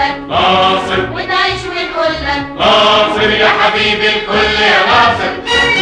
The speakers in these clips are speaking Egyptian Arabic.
لك ناصر ونعيش ونقول لك ناصر يا حبيبي الكل يا ناصر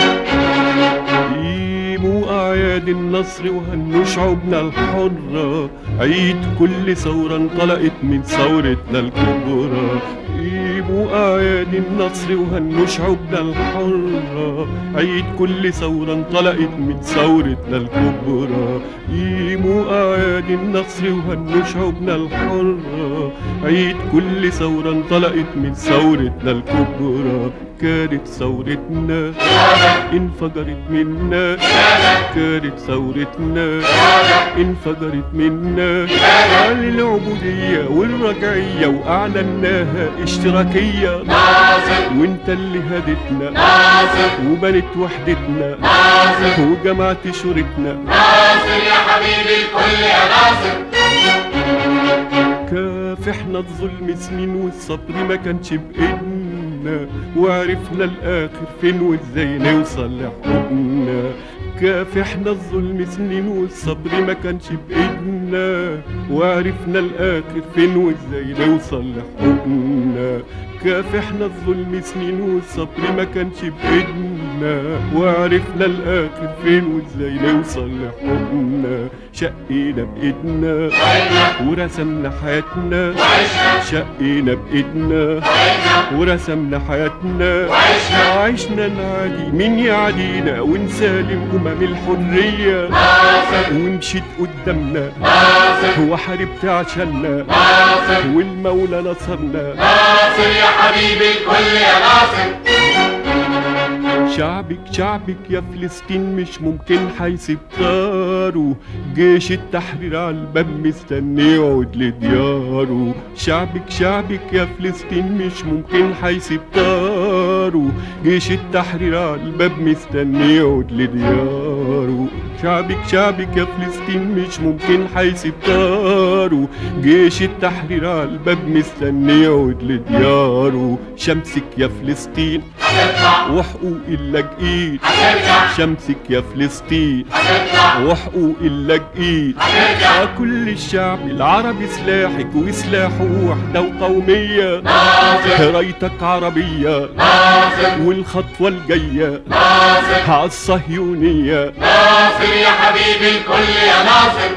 قيموا أعياد النصر وهنوا شعوبنا الحرة عيد كل ثورة انطلقت من ثورتنا الكبرى قيموا أعياد النصر وهنوا شعوبنا الحرة عيد كل ثورة انطلقت من ثورتنا الكبرى قيموا أعياد النصر وهنوا شعوبنا الحرة عيد كل ثورة انطلقت من ثورتنا الكبرى كانت ثورتنا انفجرت منا كانت ثورتنا انفجرت منا على العبودية والرجعية وأعلناها اشتراكية ناصر وانت اللي هدتنا ناصر وبنت وحدتنا ناصر وجمعت شورتنا ناصر يا حبيبي الكل يا ناصر كافحنا الظلم سنين والصبر ما كانش بإيدنا وعرفنا الآخر فين وإزاي نوصل لحقوقنا كافحنا الظلم سنين والصبر ما كانش بإيدنا وعرفنا الآخر فين وإزاي نوصل لحقوقنا كافحنا الظلم سنين والصبر ما كانش بإيدنا وعرفنا الآخر فين وإزاي نوصل لحقوقنا شقينا بإيدنا ورسمنا حياتنا شقينا بإيدنا ورسمنا حياتنا وعشنا نعادي مين يعادينا ونسالم أمم الحرية ومشيت قدامنا وحاربت عشاننا والمولى نصرنا ناصر يا حبيبي الكل يا ناصر شعبك شعبك يا فلسطين مش ممكن هيسيب طاره جيش التحرير على الباب مستني يعود لدياره شعبك شعبك يا فلسطين مش ممكن هيسيب طاره جيش التحرير على الباب مستني يعود لدياره شعبك شعبك يا فلسطين مش ممكن هيسيب طاره جيش التحرير على الباب مستني يعود لدياره شمسك يا فلسطين هتطلع وحقوق اللاجئين هترجع شمسك يا فلسطين هتطلع وحقوق اللاجئين هترجع كل الشعب العربي سلاحك وسلاحه وحدة وقومية ناصر رايتك عربية ناصر والخطوة الجاية ناصر عالصهيونية ناصر يا حبيبي الكل يا ناصر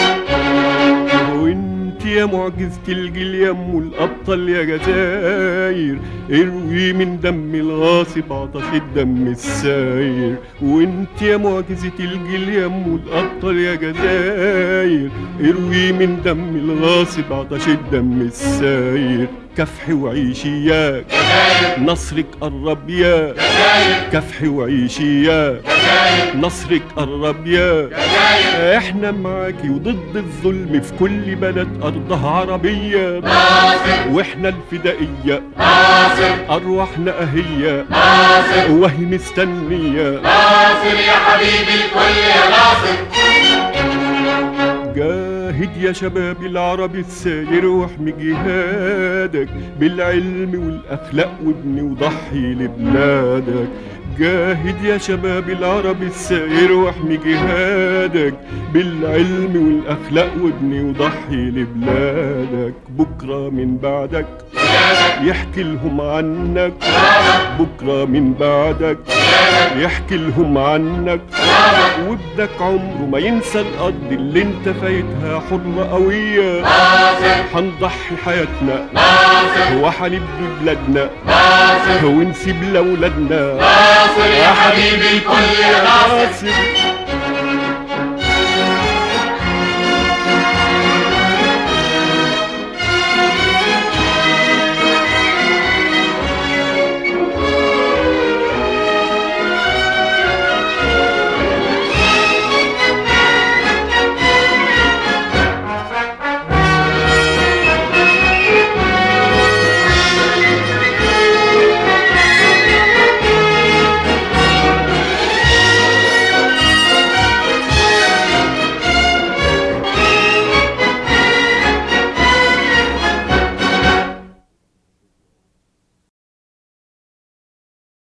وانت يا معجزة الجيل يا ام الابطال يا جزاير اروي من دم الغاصب عطش الدم الساير وانت يا معجزة الجيل يا ام الابطال يا جزاير اروي من دم الغاصب عطش الدم الساير كفح وعيشي ياك نصرك قرب ياك كفح وعيشي ياك نصرك قرب ياك احنا معاكي وضد الظلم في كل بلد ارضها عربية ناصر واحنا الفدائية ناصر ارواحنا اهية ناصر وهي مستنية ناصر يا حبيبي الكل يا ناصر جاهد يا شباب العربي الساير واحمي جهادك بالعلم والاخلاق وابني وضحي لبلادك جاهد يا شباب العربي الساير واحمي جهادك بالعلم والاخلاق وابني وضحي لبلادك بكره من بعدك يحكي لهم عنك بكره من بعدك يحكي لهم عنك وابنك عمره ما ينسى الارض اللي انت فايتها حرة قوية ناصر هنضحي حياتنا ناصر وهنبني بلادنا ناصر ونسيب لاولادنا ناصر يا حبيبي الكل يا ناصر ناصر